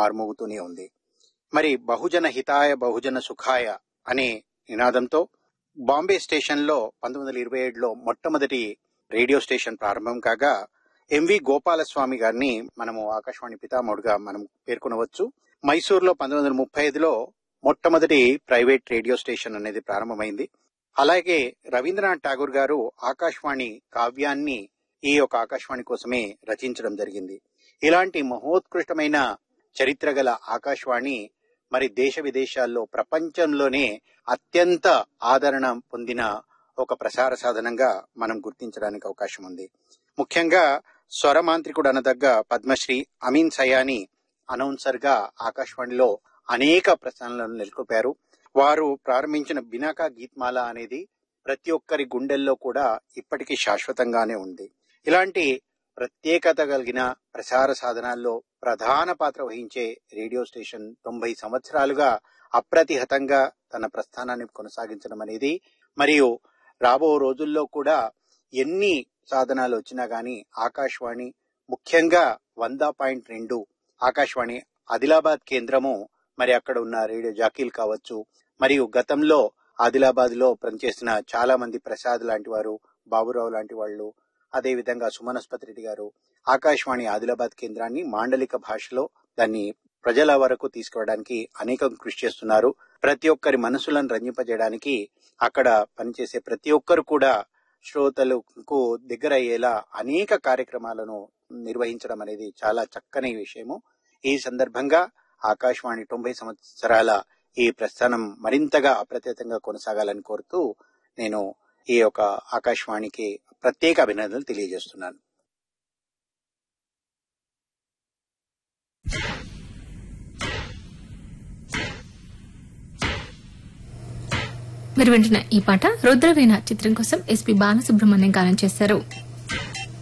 మార్మోగుతూనే ఉంది మరి బహుజన హితాయ బహుజన సుఖాయ అనే నినాదంతో బాంబే స్టేషన్ లో పంతొమ్మిది వందల ఇరవై ఏడులో మొట్టమొదటి రేడియో స్టేషన్ ప్రారంభం కాగా ఎంవి గోపాలస్వామి గారిని మనము ఆకాశవాణి పితామహుడుగా మనం పేర్కొనవచ్చు మైసూర్లో పంతొమ్మిది వందల ముప్పై ఐదులో మొట్టమొదటి ప్రైవేట్ రేడియో స్టేషన్ అనేది ప్రారంభమైంది అలాగే రవీంద్రనాథ్ ఠాగూర్ గారు ఆకాశవాణి కావ్యాన్ని ఈ యొక్క ఆకాశవాణి కోసమే రచించడం జరిగింది ఇలాంటి మహోత్కృష్టమైన చరిత్ర గల ఆకాశవాణి మరి దేశ విదేశాల్లో ప్రపంచంలోనే అత్యంత ఆదరణ పొందిన ఒక ప్రసార సాధనంగా మనం గుర్తించడానికి అవకాశం ఉంది ముఖ్యంగా స్వరమాంత్రికుడు అనదగ్గ పద్మశ్రీ అమీన్ సయాని అనౌన్సర్ గా ఆకాశవాణిలో అనేక ప్రసారాలను నెలకొల్పారు వారు ప్రారంభించిన బినాకా గీత్మాల అనేది ప్రతి ఒక్కరి గుండెల్లో కూడా ఇప్పటికీ శాశ్వతంగానే ఉంది ఇలాంటి ప్రత్యేకత కలిగిన ప్రసార సాధనాల్లో ప్రధాన పాత్ర వహించే రేడియో స్టేషన్ తొంభై సంవత్సరాలుగా అప్రతిహతంగా తన ప్రస్థానాన్ని కొనసాగించడం అనేది మరియు రాబో రోజుల్లో కూడా ఎన్ని సాధనాలు వచ్చినా గానీ ఆకాశవాణి ముఖ్యంగా వంద పాయింట్ రెండు ఆకాశవాణి ఆదిలాబాద్ కేంద్రము మరి అక్కడ ఉన్న రేడియో జాకీలు కావచ్చు మరియు గతంలో ఆదిలాబాద్ లో పనిచేసిన చాలా మంది ప్రసాద్ లాంటి వారు బాబురావు లాంటి వాళ్ళు అదే విధంగా సుమనస్పతి రెడ్డి గారు ఆకాశవాణి ఆదిలాబాద్ కేంద్రాన్ని మాండలిక భాషలో దాన్ని ప్రజల వరకు తీసుకువడానికి అనేకం కృషి చేస్తున్నారు ప్రతి ఒక్కరి మనసులను రంజింపజేయడానికి అక్కడ పనిచేసే ప్రతి ఒక్కరు కూడా శ్రోతలకు దగ్గర అయ్యేలా అనేక కార్యక్రమాలను నిర్వహించడం అనేది చాలా చక్కని విషయము ఈ సందర్భంగా ఆకాశవాణి తొంభై సంవత్సరాల ఈ ప్రస్థానం మరింతగా అప్రతితంగా కొనసాగాలని కోరుతూ నేను ఈ యొక్క ఆకాశవాణికి ప్రత్యేక అభినందనలు తెలియజేస్తున్నాను మీరు వింటున్న ఈ పాట రుద్రవీణ చిత్రం కోసం ఎస్పి బాలసుబ్రహ్మణ్యం గానం చేశారు